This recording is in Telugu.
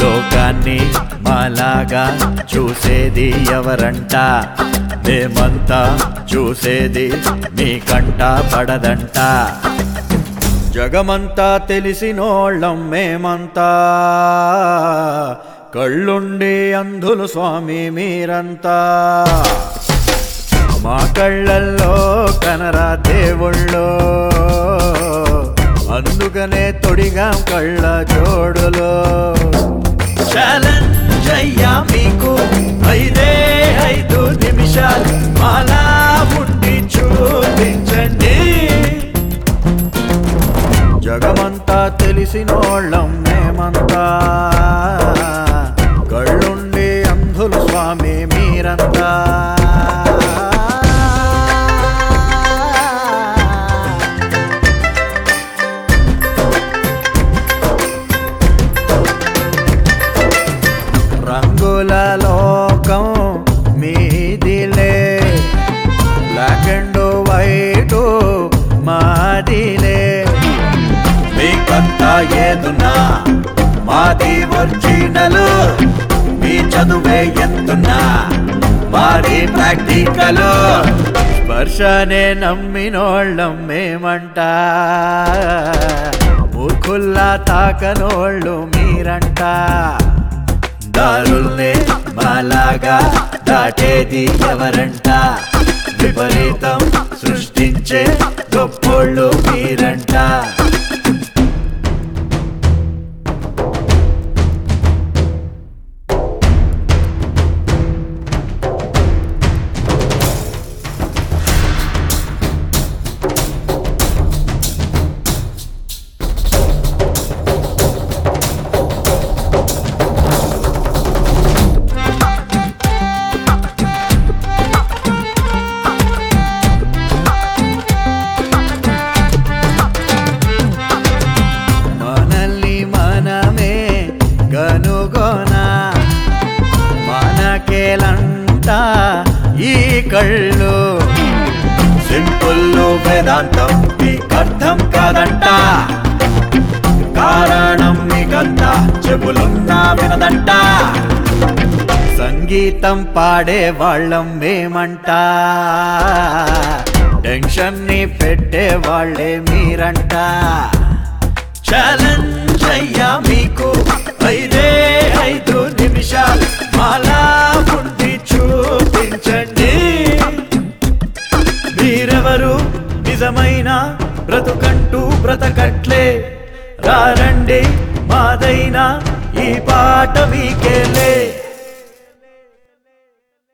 లోకాన్ని మాలాగా చూసేది ఎవరంట మేమంతా చూసేది మీ కంట పడదంట జగమంతా తెలిసినోళ్ళం మేమంతా కళ్ళుండి అంధులు స్వామి మీరంతా మా కళ్ళల్లో కనరా దేవుళ్ళో అందుకనే తొడిగా కళ్ళ జోడులో ఛాలెంజ్ అయ్యా మీకు ఐదే ఐదు నిమిషాలు మాలా ఉండి చూపించండి జగమంతా తెలిసినోళ్ళం మేమంతా కళ్ళుండి అంధులు స్వామి మీరంతా రంగుల లోకం మీదిలే బ్లాక్ అండ్ వైట్ మాదిలే మీకంతా ఏదున్నా మాది ఒరిజినల్ మీ చదువే ఎత్తున్నా మాది ప్రాక్టికల్ స్పర్శనే నమ్మినోళ్ళం మేమంట మూర్ఖుల్లా తాకనోళ్ళు మీరంట దారుల్నే మాలాగా దాటేది ఎవరంట విపరీతం సృష్టించే గొప్పోళ్ళు మీరంట మనల్ని మనమే కనుగొన మనకేలంట ఈ కళ్ళు సింపుల్ వేదాంతం మీకు అర్థం కాదంట కారణం మీకంతా చెబులున్నా వినదంట సంగీతం పాడే వాళ్ళం మేమంట టెన్షన్ ని పెట్టే వాళ్ళే మీరంట ఛాలెంజ్ అయ్యా మీకు ఐదే ఐదు నిమిషాలు మాలా ఉండి చూపించండి మీరెవరు నిజమైన బ్రతుకంటూ బ్రతకట్లే రారండి మాదైనా ఈ పాట మీకేలే